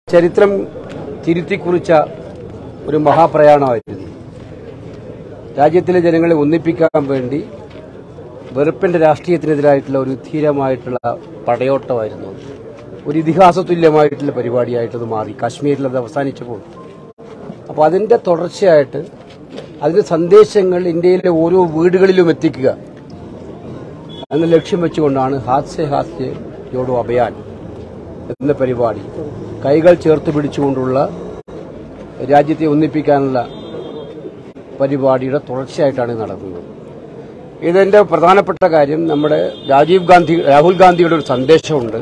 ചരിത്രം തിരുത്തിക്കുറിച്ച ഒരു മഹാപ്രയാണമായിരുന്നു രാജ്യത്തിലെ ജനങ്ങളെ ഒന്നിപ്പിക്കാൻ വേണ്ടി വെറുപ്പിന്റെ രാഷ്ട്രീയത്തിനെതിരായിട്ടുള്ള ഒരു ധീരമായിട്ടുള്ള പടയോട്ടമായിരുന്നു അത്. ഒരു ഇതിഹാസ തുല്യമായിട്ടുള്ള പരിപാടിയായിട്ടത് മാറി കാശ്മീരിൽ അത് അവസാനിച്ചപ്പോൾ അപ്പോൾ അതിന്റെ തുടർച്ചയായിട്ട് അതിന്റെ സന്ദേശങ്ങൾ ഇന്ത്യയിലെ ഓരോ വീടുകളിലും എത്തിക്കുക എന്ന ലക്ഷ്യം വെച്ചുകൊണ്ടാണ് ഹാസ്യ ഹാസ്യ ജോഡോ അഭയാൻ എന്ന പരിപാടി കൈകൾ ചേർത്ത് പിടിച്ചുകൊണ്ടുള്ള രാജ്യത്തെ ഒന്നിപ്പിക്കാനുള്ള പരിപാടിയുടെ തുടർച്ചയായിട്ടാണ് ഇത് നടക്കുന്നത് ഇതിന്റെ പ്രധാനപ്പെട്ട കാര്യം നമ്മുടെ രാജീവ് ഗാന്ധി രാഹുൽ ഗാന്ധിയുടെ ഒരു സന്ദേശമുണ്ട്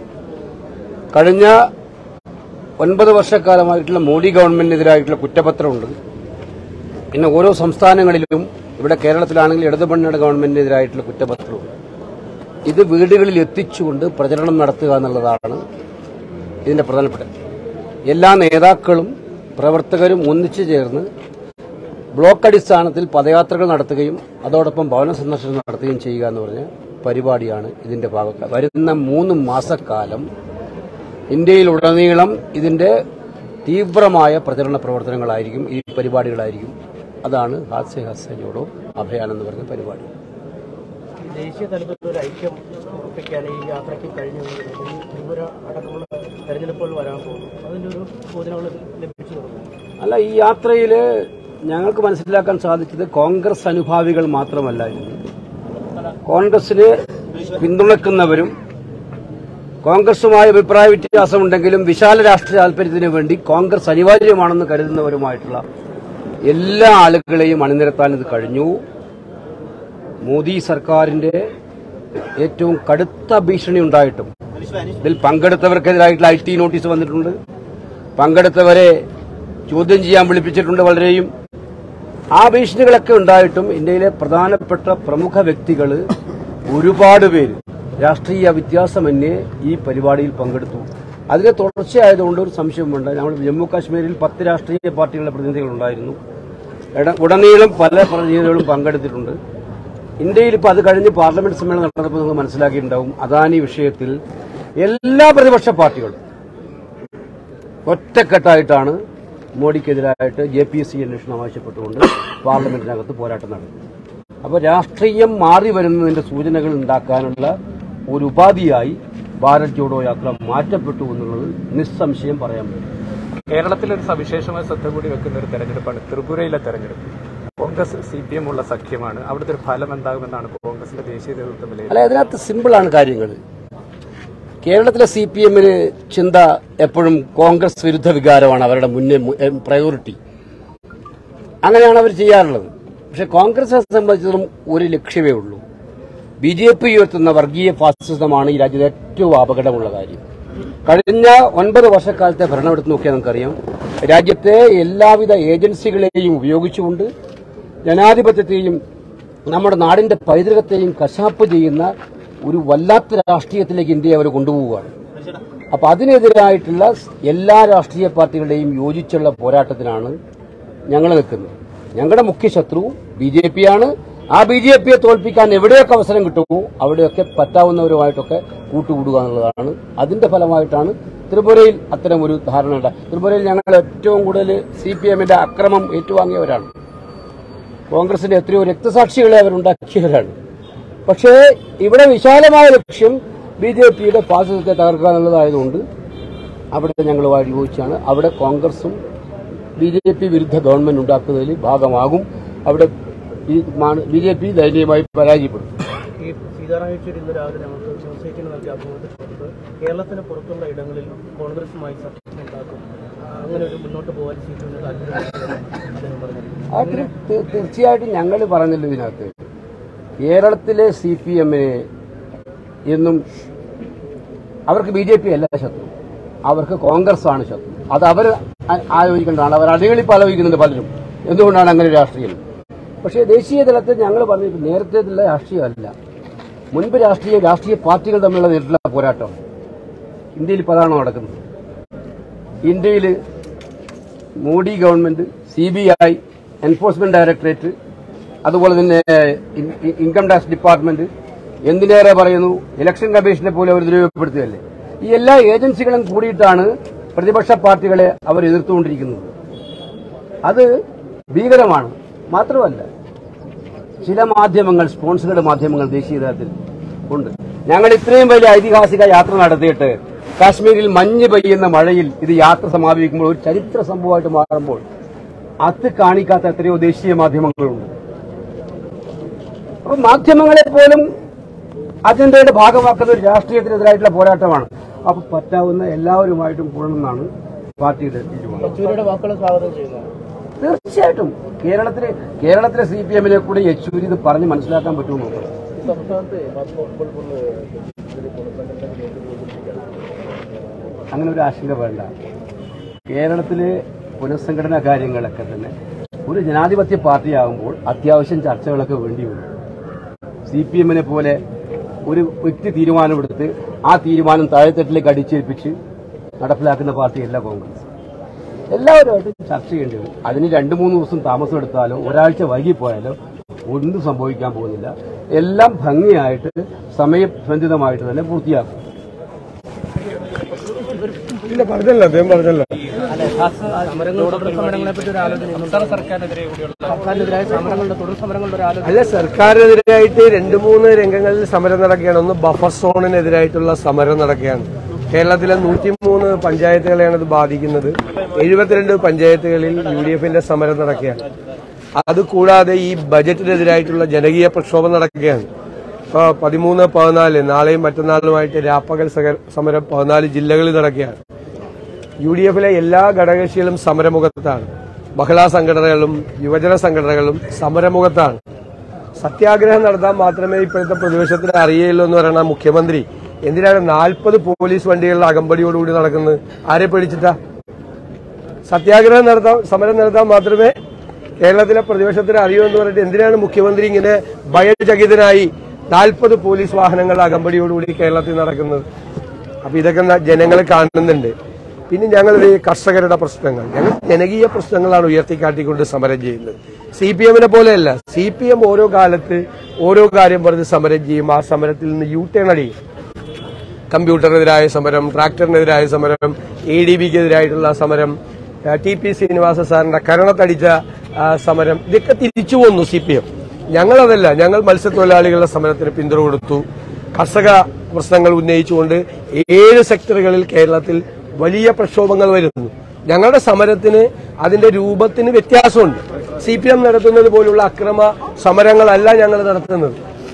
കഴിഞ്ഞ ഒൻപത് വർഷക്കാലമായിട്ടുള്ള മോഡി ഗവൺമെന്റിനെതിരായിട്ടുള്ള കുറ്റപത്രമുണ്ട് പിന്നെ ഓരോ സംസ്ഥാനങ്ങളിലും ഇവിടെ കേരളത്തിലാണെങ്കിൽ ഇടതുമുന്നണിയുടെ ഗവൺമെന്റിനെതിരായിട്ടുള്ള കുറ്റപത്രമുണ്ട് ഇത് വീടുകളിൽ എത്തിച്ചുകൊണ്ട് പ്രചരണം നടത്തുക എന്നുള്ളതാണ് ഇതിന്റെ പ്രധാനപ്പെട്ട എല്ലാ നേതാക്കളും പ്രവർത്തകരും ഒന്നിച്ചു ചേർന്ന് ബ്ലോക്ക് അടിസ്ഥാനത്തിൽ പദയാത്രകൾ നടത്തുകയും അതോടൊപ്പം ഭവന സന്ദർശനം നടത്തുകയും ചെയ്യുക എന്ന് പറഞ്ഞ പരിപാടിയാണ് ഇതിന്റെ ഭാഗത്ത് വരുന്ന മൂന്ന് മാസക്കാലം ഇന്ത്യയിലുടനീളം ഇതിന്റെ തീവ്രമായ പ്രചരണ പ്രവർത്തനങ്ങളായിരിക്കും ഈ പരിപാടികളായിരിക്കും അതാണ് ഹാസ്യ ഹാസ്യയോടോ അഭയാൻ എന്ന് പറഞ്ഞ പരിപാടി ദേശീയ തലത്തിൽ ഒരു ഐക്യം ഉറപ്പിക്കാൻ ഈ യാത്രയ്ക്ക് കഴിഞ്ഞു ഈ ത്രിപുര അടക്കമുള്ള തെരഞ്ഞെടുപ്പുകൾ വരാൻ പോകുന്നു അതിന്റെ ഒരു സൂചനകൾ ലഭിച്ചു തുടങ്ങും അല്ല ഈ യാത്രയിൽ ഞങ്ങൾക്ക് മനസ്സിലാക്കാൻ സാധിച്ചത് കോൺഗ്രസ് അനുഭാവികൾ മാത്രമല്ലായിരുന്നു കോൺഗ്രസിന് പിന്തുണക്കുന്നവരും കോൺഗ്രസുമായി അഭിപ്രായ വ്യത്യാസമുണ്ടെങ്കിലും വിശാല രാഷ്ട്രീയ താല്പര്യത്തിന് വേണ്ടി കോൺഗ്രസ് അനിവാര്യമാണെന്ന് കരുതുന്നവരുമായിട്ടുള്ള എല്ലാ ആളുകളെയും അണിനിരത്താൻ ഇത് കഴിഞ്ഞു മോദി സർക്കാരിന്റെ ഏറ്റവും കടുത്ത ഭീഷണി ഉണ്ടായിട്ടും ഇതിൽ പങ്കെടുത്തവർക്കെതിരായിട്ടുള്ള ഐ ടി നോട്ടീസ് വന്നിട്ടുണ്ട് പങ്കെടുത്തവരെ ചോദ്യം ചെയ്യാൻ വിളിപ്പിച്ചിട്ടുണ്ട് വളരെയും ആ ഭീഷണികളൊക്കെ ഉണ്ടായിട്ടും ഇന്ത്യയിലെ പ്രധാനപ്പെട്ട പ്രമുഖ വ്യക്തികൾ ഒരുപാട് പേര് രാഷ്ട്രീയ വ്യത്യാസമന്യേ ഈ പരിപാടിയിൽ പങ്കെടുത്തു അതിനെ തുടർച്ചയായതുകൊണ്ട് ഒരു സംശയമുണ്ട് നമ്മൾ ജമ്മു കാശ്മീരിൽ പത്ത് രാഷ്ട്രീയ പാർട്ടികളുടെ പ്രതിനിധികളുണ്ടായിരുന്നു എട- ഉടനീളം പല പ്രതിനിധികളും പങ്കെടുത്തിട്ടുണ്ട് ഇന്ത്യയിൽ ഇപ്പോൾ അത് കഴിഞ്ഞ് പാർലമെന്റ് സമ്മേളനം നടന്നപ്പോൾ നിങ്ങൾ മനസ്സിലാക്കിയിട്ടുണ്ടാവും അദാനി വിഷയത്തിൽ എല്ലാ പ്രതിപക്ഷ പാർട്ടികളും ഒറ്റക്കെട്ടായിട്ടാണ് മോഡിക്കെതിരായിട്ട് ജെ പി എസ് സി അന്വേഷണം ആവശ്യപ്പെട്ടുകൊണ്ട് പാർലമെന്റിനകത്ത് പോരാട്ടം നടത്തി അപ്പോൾ രാഷ്ട്രീയം മാറി വരുന്നതിന്റെ സൂചനകൾ ഉണ്ടാക്കാനുള്ള ഒരു ഉപാധിയായി ഭാരത് ജോഡോ യാത്ര മാറ്റപ്പെട്ടു എന്നുള്ളത് നിസ്സംശയം പറയാൻ പറ്റും കേരളത്തിൽ ഒരു സവിശേഷമായ ശ്രദ്ധ കൂടി വെക്കുന്ന ഒരു തെരഞ്ഞെടുപ്പാണ് ത്രിപുരയിലെ തെരഞ്ഞെടുപ്പ് കോൺഗ്രസ് സി പി എം ഉള്ള സഖ്യമാണ് അവിടുത്തെ ഒരു ഫലം എന്താകുമെന്നാണ് കോൺഗ്രസിന്റെ ദേശീയ നേതൃത്വം വിലയിരുത്തുന്നത് അല്ല ഇതിനകത്ത് സിമ്പിളാണ് കാര്യങ്ങൾ കേരളത്തിലെ സി പി എമ്മിന് ചിന്ത എപ്പോഴും കോൺഗ്രസ് വിരുദ്ധ വികാരമാണ് അവരുടെ മുന്നേ പ്രയോറിറ്റി അങ്ങനെയാണ് അവർ ചെയ്യാറുള്ളത് പക്ഷെ കോൺഗ്രസിനെ സംബന്ധിച്ചിടത്തോളം ഒരു ലക്ഷ്യമേ ഉള്ളൂ ബി ജെ പി ഉയർത്തുന്ന വർഗീയ ഫാസിസമാണ് ഈ രാജ്യത്തെ ഏറ്റവും അപകടമുള്ള കാര്യം കഴിഞ്ഞ ഒൻപത് വർഷക്കാലത്തെ ഭരണം എടുത്ത് നോക്കിയാൽ നമുക്കറിയാം രാജ്യത്തെ എല്ലാവിധ ഏജൻസികളെയും ഉപയോഗിച്ചുകൊണ്ട് ജനാധിപത്യത്തെയും നമ്മുടെ നാടിന്റെ പൈതൃകത്തെയും കശാപ്പ് ചെയ്യുന്ന ഒരു വല്ലാത്ത രാഷ്ട്രീയത്തിലേക്ക് ഇന്ത്യയെ അവർ കൊണ്ടുപോവുകയാണ് അപ്പൊ അതിനെതിരായിട്ടുള്ള എല്ലാ രാഷ്ട്രീയ പാർട്ടികളുടെയും യോജിച്ചുള്ള പോരാട്ടത്തിനാണ് ഞങ്ങൾ നിൽക്കുന്നത് ഞങ്ങളുടെ മുഖ്യ ശത്രു ബി ജെ പി ആണ് ആ ബി ജെ പിയെ തോൽപ്പിക്കാൻ എവിടെയൊക്കെ അവസരം കിട്ടുമോ അവിടെയൊക്കെ പറ്റാവുന്നവരുമായിട്ടൊക്കെ കൂട്ടുകൂടുക എന്നുള്ളതാണ് അതിന്റെ ഫലമായിട്ടാണ് ത്രിപുരയിൽ അത്തരം ഒരു ധാരണ ഉണ്ടായത് ത്രിപുരയിൽ ഞങ്ങൾ ഏറ്റവും കൂടുതൽ സി പി എമ്മിന്റെ അക്രമം ഏറ്റുവാങ്ങിയവരാണ് കോൺഗ്രസിന്റെ എത്രയോ രക്തസാക്ഷികളെ അവരുണ്ടാക്കിയവരാണ് പക്ഷേ ഇവിടെ വിശാലമായ ലക്ഷ്യം ബി ജെ പിയുടെ ഫാസിസത്തെ തകർക്കുക എന്നുള്ളതായതുകൊണ്ട് അവിടെ ഞങ്ങളുമായി യോജിച്ചാണ് അവിടെ കോൺഗ്രസും ബി ജെ പി വിരുദ്ധ ഗവൺമെന്റ് ഉണ്ടാക്കുന്നതിൽ ഭാഗമാകും അവിടെ ബി ജെ പി ദയനീയമായി പരാജയപ്പെടും ഈ സീതാറാം യെച്ചൂരി ഇന്ന് രാവിലെ നമുക്ക് ന്യൂസൈറ്റിന് നൽകിയ അഭിമുഖത്തിൽ പറഞ്ഞത് കേരളത്തിന് പുറത്തുള്ള ഇടങ്ങളിൽ കോൺഗ്രസുമായി സഖ്യം ഉണ്ടാക്കും ആ, അങ്ങനെ ഒരു മുന്നോട്ട് പോകാൻ സി പി എമ്മിന് താല്പര്യമില്ലെന്ന് അദ്ദേഹം പറഞ്ഞിരുന്നു അത് തീ- തീർച്ചയായിട്ടും ഞങ്ങൾ പറഞ്ഞല്ലോ ഇതിനകത്ത് കേരളത്തിലെ സി പി എമ്മിനെ എന്നും അവർക്ക് ബി ജെ പി അല്ല ശത്രു അവർക്ക് കോൺഗ്രസ് ആണ് ശത്രു അത് അവർ ആലോചിക്കേണ്ടതാണ് അവർ അടികളിപ്പോൾ ആലോചിക്കുന്നുണ്ട് പലരും എന്തുകൊണ്ടാണ് അങ്ങനെ രാഷ്ട്രീയം പക്ഷേ ദേശീയ തലത്തിൽ ഞങ്ങൾ പറഞ്ഞിട്ട് നേരത്തെ രാഷ്ട്രീയമല്ല മുൻപ് രാഷ്ട്രീയ രാഷ്ട്രീയ പാർട്ടികൾ തമ്മിലുള്ള നേരിട്ടുള്ള പോരാട്ടം ഇന്ത്യയിൽ ഇപ്പോൾ അതാണ് നടക്കുന്നത് ഇന്ത്യയിൽ Modi government C B I enforcement directorate അതുപോലെ തന്നെ ഇൻ- ഇ- ഇൻകം ടാക്സ് ഡിപ്പാർട്ട്മെന്റ് എന്തിനേറെ പറയുന്നു ഇലക്ഷൻ കമ്മീഷനെ പോലെ അവർ ദുരുപയോഗപ്പെടുത്തുകയല്ലേ ഈ എല്ലാ ഏജൻസികളും കൂടിയിട്ടാണ് പ്രതിപക്ഷ പാർട്ടികളെ അവർ എതിർത്തുകൊണ്ടിരിക്കുന്നത് അത് ഭീകരമാണ് മാത്രമല്ല ചില മാധ്യമങ്ങൾ സ്പോൺസറുടെ മാധ്യമങ്ങൾ ദേശീയ തലത്തിൽ ഉണ്ട് ഞങ്ങൾ ഇത്രയും വലിയ ഐതിഹാസിക യാത്ര നടത്തിയിട്ട് കാശ്മീരിൽ മഞ്ഞ് പെയ്യുന്ന മഴയിൽ ഇത് യാത്ര സമാപിക്കുമ്പോൾ ഒരു ചരിത്ര സംഭവമായിട്ട് മാറുമ്പോൾ അത് കാണിക്കാത്ത എത്രയോ ദേശീയ മാധ്യമങ്ങളുണ്ട് അപ്പൊ മാധ്യമങ്ങളെ പോലും അജണ്ടയുടെ ഭാഗമാക്കുന്ന ഒരു രാഷ്ട്രീയത്തിനെതിരായിട്ടുള്ള പോരാട്ടമാണ് അപ്പൊ പറ്റാവുന്ന എല്ലാവരുമായിട്ടും കൂടണമെന്നാണ് പാർട്ടിയുടെ തീരുമാനം യെച്ചൂരിയുടെ വാക്കുകൾ സ്വാഗതം ചെയ്യുന്നു തീർച്ചയായിട്ടും കേരളത്തിലെ കേരളത്തിലെ സി പി എമ്മിനെ കൂടി യെച്ചൂരി ഇത് പറഞ്ഞ് മനസ്സിലാക്കാൻ പറ്റുമോ നോക്കണം സംസ്ഥാനത്ത് ഫുട്ബോൾ അങ്ങനെ ഒരു ആശങ്ക വേണ്ട കേരളത്തിലെ പുനഃസംഘടനാ കാര്യങ്ങളൊക്കെ തന്നെ ഒരു ജനാധിപത്യ പാർട്ടിയാകുമ്പോൾ അത്യാവശ്യം ചർച്ചകളൊക്കെ വേണ്ടി വരും സി പി എമ്മിനെ പോലെ ഒരു വ്യക്തി തീരുമാനമെടുത്ത് ആ തീരുമാനം താഴെത്തട്ടിലേക്ക് അടിച്ചേൽപ്പിച്ച് നടപ്പിലാക്കുന്ന പാർട്ടിയല്ല കോൺഗ്രസ് എല്ലാവരുമായിട്ടും ചർച്ച ചെയ്യേണ്ടി വരും അതിന് രണ്ട് മൂന്ന് ദിവസം താമസം എടുത്താലോ ഒരാഴ്ച വൈകിപ്പോയാലോ ഒന്നും സംഭവിക്കാൻ പോകുന്നില്ല എല്ലാം ഭംഗിയായിട്ട് സമയബന്ധിതമായിട്ട് തന്നെ പൂർത്തിയാക്കും ഇല്ല പറഞ്ഞല്ലോ അദ്ദേഹം പറഞ്ഞല്ലോ സമരങ്ങൾ തുടർ സമരങ്ങളെ പറ്റി ഒരു ആലോചന സംസ്ഥാന സർക്കാരിനെതിരെ കൂടിയുള്ള സർക്കാരിനെതിരായ സമരങ്ങളുടെ തുടർ സമരങ്ങളുടെ ഒരു ആലോചന അല്ല സർക്കാരിനെതിരായിട്ട് രണ്ട് മൂന്ന് രംഗങ്ങളിൽ സമരം നടക്കുകയാണ് ഒന്ന് ബഫർ സോണിനെതിരായിട്ടുള്ള സമരം നടക്കുകയാണ് കേരളത്തിലെ നൂറ്റിമൂന്ന് പഞ്ചായത്തുകളെയാണ് ഇത് ബാധിക്കുന്നത് എഴുപത്തിരണ്ട് പഞ്ചായത്തുകളിൽ യു ഡി എഫിന്റെ സമരം നടക്കുകയാണ് അതുകൂടാതെ ഈ ബജറ്റിനെതിരായിട്ടുള്ള ജനകീയ പ്രക്ഷോഭം നടക്കുകയാണ് ഇപ്പൊ പതിമൂന്ന് പതിനാല് നാളെയും മറ്റന്നാളുമായിട്ട് രാപ്പകൽ സക- സമരം പതിനാല് ജില്ലകളിൽ നടക്കുകയാണ് യു ഡി എഫിലെ എല്ലാ ഘടകകക്ഷികളും സമരമുഖത്താണ് മഹിളാ സംഘടനകളും യുവജന സംഘടനകളും സമരമുഖത്താണ് സത്യാഗ്രഹം നടത്താൻ മാത്രമേ ഇപ്പോഴത്തെ പ്രതിപക്ഷത്തിന് അറിയുള്ളൂ എന്ന് പറയുന്ന മുഖ്യമന്ത്രി എന്തിനാണ് നാൽപ്പത് പോലീസ് വണ്ടികളുടെ അകമ്പടിയോടുകൂടി നടക്കുന്നത് ആരെ പേടിച്ചിട്ടാ സത്യാഗ്രഹം നടത്താൻ സമരം നടത്താൻ മാത്രമേ കേരളത്തിലെ പ്രതിപക്ഷത്തിന് അറിയൂ എന്ന് പറഞ്ഞിട്ട് എന്തിനാണ് മുഖ്യമന്ത്രി ഇങ്ങനെ ഭയചകിതനായി നാൽപ്പത് പോലീസ് വാഹനങ്ങളുടെ അകമ്പടിയോടുകൂടി കേരളത്തിൽ നടക്കുന്നത് അപ്പൊ ഇതൊക്കെ ജനങ്ങൾ കാണുന്നുണ്ട് പിന്നെ ഞങ്ങൾ ഈ കർഷകരുടെ പ്രശ്നങ്ങൾ ഞങ്ങൾ ജനകീയ പ്രശ്നങ്ങളാണ് ഉയർത്തിക്കാട്ടിക്കൊണ്ട് സമരം ചെയ്യുന്നത് സി പി എമ്മിനെ പോലെയല്ല സി പി എം ഓരോ കാലത്ത് ഓരോ കാര്യം പറഞ്ഞ് സമരം ചെയ്യും ആ സമരത്തിൽ നിന്ന് യു ടേൺ അടിയും കമ്പ്യൂട്ടറിനെതിരായ സമരം ട്രാക്ടറിനെതിരായ സമരം എ ഡി ബിക്കെതിരായിട്ടുള്ള സമരം ആ, ടി പി ശ്രീനിവാസ സാറിന്റെ കരണത്തടിച്ച ആ, സമരം ഇതൊക്കെ തിരിച്ചു പോന്നു സി പി എം ഞങ്ങളതല്ല ഞങ്ങൾ മത്സ്യത്തൊഴിലാളികളുടെ സമരത്തിന് പിന്തുണ കൊടുത്തു കർഷക പ്രശ്നങ്ങൾ ഉന്നയിച്ചുകൊണ്ട് ഏഴ് സെക്ടറുകളിൽ കേരളത്തിൽ വലിയ പ്രക്ഷോഭങ്ങൾ വരുന്നു ഞങ്ങളുടെ സമരത്തിന് അതിന്റെ രൂപത്തിന് വ്യത്യാസമുണ്ട് സി പി എം നടത്തുന്നത് പോലുള്ള അക്രമ സമരങ്ങളല്ല ഞങ്ങൾ നടത്തുന്നത്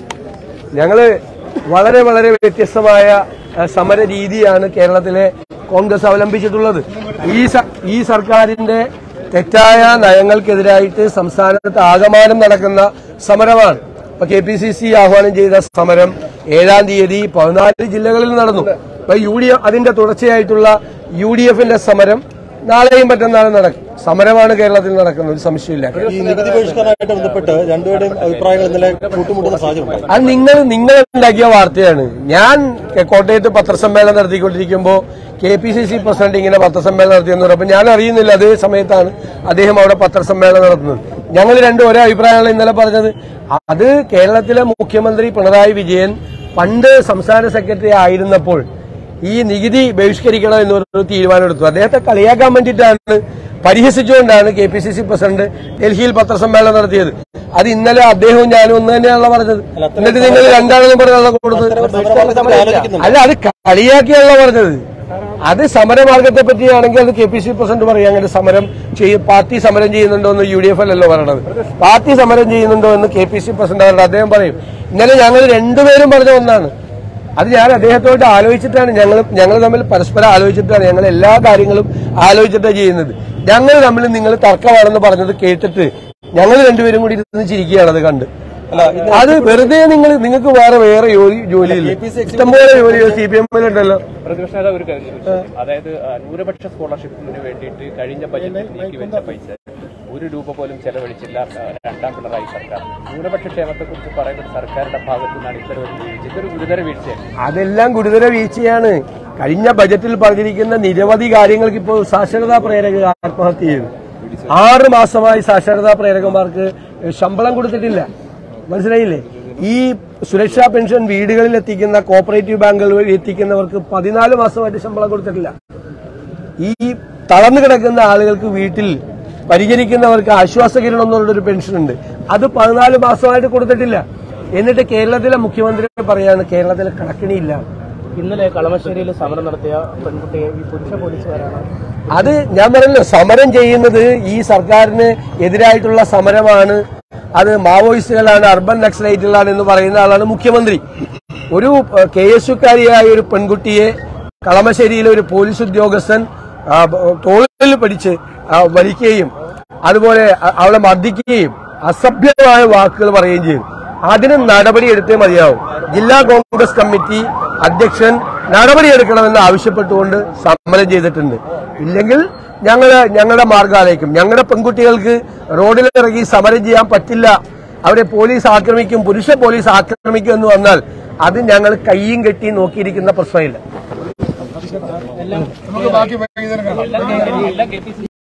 ഞങ്ങള് വളരെ വളരെ വ്യത്യസ്തമായ അഹ്, സമര രീതിയാണ് കേരളത്തിലെ കോൺഗ്രസ് അവലംബിച്ചിട്ടുള്ളത് ഈ സ- ഈ സർക്കാരിന്റെ തെറ്റായ നയങ്ങൾക്കെതിരായിട്ട് സംസ്ഥാനത്ത് ആകമാനം നടക്കുന്ന സമരമാണ് ഇപ്പൊ കെ പി സി സി ആഹ്വാനം ചെയ്ത സമരം ഏഴാം തീയതി പതിനാല് ജില്ലകളിൽ നടന്നു ഇപ്പൊ യു ഡി എഫ് അതിന്റെ തുടർച്ചയായിട്ടുള്ള യു ഡി എഫിന്റെ സമരം നാളെയും മറ്റന്നാളും നടക്കും സമരമാണ് കേരളത്തിൽ നടക്കുന്നത് ഒരു സംശയമില്ല ഈ നികുതി ബഹിഷ്കരണമായിട്ട് ബന്ധപ്പെട്ട് രണ്ടുപേരുടെയും അഭിപ്രായങ്ങൾ ഇന്നലെ കൂട്ടുമുട്ടുന്ന സാഹചര്യം ഉണ്ടായി അത് നിങ്ങൾ നിങ്ങൾ ഉണ്ടാക്കിയ വാർത്തയാണ് ഞാൻ കോട്ടയത്ത് പത്രസമ്മേളനം നടത്തിക്കൊണ്ടിരിക്കുമ്പോൾ K P C C president ഇങ്ങനെ പത്രസമ്മേളനം നടത്തിയെന്ന് പറഞ്ഞപ്പോൾ ഞാൻ അറിയുന്നില്ല അതേ സമയത്താണ് അദ്ദേഹം അവിടെ പത്രസമ്മേളനം നടത്തുന്നത് ഞങ്ങൾ രണ്ടും ഒരേ അഭിപ്രായമാണ് ഇന്നലെ പറഞ്ഞത് അത് കേരളത്തിലെ മുഖ്യമന്ത്രി പിണറായി വിജയൻ പണ്ട് സംസ്ഥാന സെക്രട്ടറി ആയിരുന്നപ്പോൾ ഈ നികുതി ബഹിഷ്കരിക്കണം എന്ന് പറഞ്ഞൊരു തീരുമാനമെടുത്തു അദ്ദേഹത്തെ കളിയാക്കാൻ വേണ്ടിയിട്ടാണ് പരിഹസിച്ചുകൊണ്ടാണ് K P C C president ഡൽഹിയിൽ പത്രസമ്മേളനം നടത്തിയത് അത് ഇന്നലെ അദ്ദേഹവും ഞാനും ഒന്ന് തന്നെയാണല്ലോ പറഞ്ഞത് എന്നിട്ട് നിങ്ങൾ രണ്ടാണെന്നും പറഞ്ഞാണല്ലോ കൊടുത്തത് ആലോചിക്കുന്നുണ്ട് അല്ല അത് കളിയാക്കിയാണല്ലോ പറഞ്ഞത് അത് സമരമാർഗത്തെ പറ്റിയാണെങ്കിൽ അത് കെ പി സി പ്രസിഡന്റ് പറയും അങ്ങനെ സമരം ചെയ്യ പാർട്ടി സമരം ചെയ്യുന്നുണ്ടോ എന്ന് യു ഡി എഫ് അല്ലല്ലോ പറയണത് പാർട്ടി സമരം ചെയ്യുന്നുണ്ടോ എന്ന് കെ പി സി പ്രസിഡന്റ് അവരുടെ അദ്ദേഹം പറയും ഇന്നലെ ഞങ്ങൾ രണ്ടുപേരും പറഞ്ഞ ഒന്നാണ് അത് ഞാൻ അദ്ദേഹത്തോട്ട് ആലോചിച്ചിട്ടാണ് ഞങ്ങൾ ഞങ്ങൾ തമ്മിൽ പരസ്പരം ആലോചിച്ചിട്ടാണ് ഞങ്ങൾ എല്ലാ കാര്യങ്ങളും ആലോചിച്ചിട്ടാണ് ചെയ്യുന്നത് ഞങ്ങൾ തമ്മിൽ നിങ്ങൾ തർക്കമാണെന്ന് പറഞ്ഞത് കേട്ടിട്ട് ഞങ്ങൾ രണ്ടുപേരും കൂടി ഇരുന്ന് ചിരിക്കുകയാണ് അത് കണ്ട് അത് വെറുതെ നിങ്ങൾ നിങ്ങൾക്ക് വേറെ വേറെ ജോലി ജോലിയില്ല ഇഷ്ടംപോലെ ജോലിയോ സി പി എമ്മിലുണ്ടല്ലോ പ്രതിപക്ഷ നേതാവ് ഒരു കാര്യം ചോദിച്ചു. അതായത് ആ, ന്യൂനപക്ഷ സ്കോളർഷിപ്പിന് വേണ്ടിയിട്ട് കഴിഞ്ഞ ബജറ്റിൽ നീക്കി വെച്ച പൈസ ഒരു രൂപ പോലും ചെലവഴിച്ചില്ല ആ, രണ്ടാം പിണറായി സർക്കാർ ന്യൂനപക്ഷ ക്ഷേമത്തെക്കുറിച്ച് പറയുന്നത് സർക്കാരിന്റെ ഭാഗത്തു നിന്നാണ് ഇത്തരം ഒരു വീഴ്ച ഇതൊരു ഗുരുതര വീഴ്ചയാണ് അതെല്ലാം ഗുരുതര വീഴ്ചയാണ് കഴിഞ്ഞ ബജറ്റിൽ പറഞ്ഞിരിക്കുന്ന നിരവധി കാര്യങ്ങൾക്ക് ഇപ്പോൾ സാക്ഷരതാ പ്രേരക ആത്മഹത്യ ചെയ്തു ആറ് മാസമായി സാക്ഷരതാ പ്രേരകന്മാർക്ക് ശമ്പളം കൊടുത്തിട്ടില്ല മനസ്സിലായില്ലേ ഈ സുരക്ഷാ പെൻഷൻ വീടുകളിൽ എത്തിക്കുന്ന കോപ്പറേറ്റീവ് ബാങ്കുകൾ വഴി എത്തിക്കുന്നവർക്ക് പതിനാല് മാസമായിട്ട് ശമ്പളം കൊടുത്തിട്ടില്ല ഈ തളർന്നു കിടക്കുന്ന ആളുകൾക്ക് വീട്ടിൽ പരിചരിക്കുന്നവർക്ക് ആശ്വാസകിരണം എന്നുള്ളൊരു പെൻഷൻ ഉണ്ട് അത് പതിനാല് മാസമായിട്ട് കൊടുത്തിട്ടില്ല എന്നിട്ട് കേരളത്തിലെ മുഖ്യമന്ത്രി പറയാണ് കേരളത്തിലെ കണക്കിണിയില്ല ഇന്നലെ കളമശ്ശേരിയിൽ സമരം നടത്തിയ പെൺകുട്ടിയെ ഈ പുരുഷ പോലീസുകാരാണ് അത് ഞാൻ പറഞ്ഞല്ലോ സമരം ചെയ്യുന്നത് ഈ സർക്കാരിന് എതിരായിട്ടുള്ള സമരമാണ് അത് മാവോയിസ്റ്റുകളാണ് അർബൻ നക്സലൈറ്റുകളാണ് എന്ന് പറയുന്ന ആളാണ് മുഖ്യമന്ത്രി ഒരു കെ എസ് യുക്കാരിയായ ഒരു പെൺകുട്ടിയെ കളമശ്ശേരിയിലെ ഒരു പോലീസ് ഉദ്യോഗസ്ഥൻ ആ, ബ- തോളിൽ പിടിച്ച് ആ, വലിക്കുകയും അതുപോലെ അ- അവളെ മർദ്ദിക്കുകയും അസഭ്യമായ വാക്കുകൾ പറയുകയും ചെയ്തു അതിന് നടപടി എടുത്തേ മതിയാവും ജില്ലാ കോൺഗ്രസ് കമ്മിറ്റി അധ്യക്ഷൻ നടപടിയെടുക്കണമെന്ന് ആവശ്യപ്പെട്ടുകൊണ്ട് സമരം ചെയ്തിട്ടുണ്ട് ഇല്ലെങ്കിൽ ഞങ്ങള് ഞങ്ങളുടെ മാർഗാലേക്കും ഞങ്ങളുടെ പെൺകുട്ടികൾക്ക് റോഡിലിറങ്ങി സമരം ചെയ്യാൻ പറ്റില്ല അവരെ പോലീസ് ആക്രമിക്കും പുരുഷ പോലീസ് ആക്രമിക്കും എന്ന് വന്നാൽ അത് ഞങ്ങൾ കയ്യും കെട്ടി നോക്കിയിരിക്കുന്ന പ്രശ്നമില്ല എല്ലാം കെ പി സി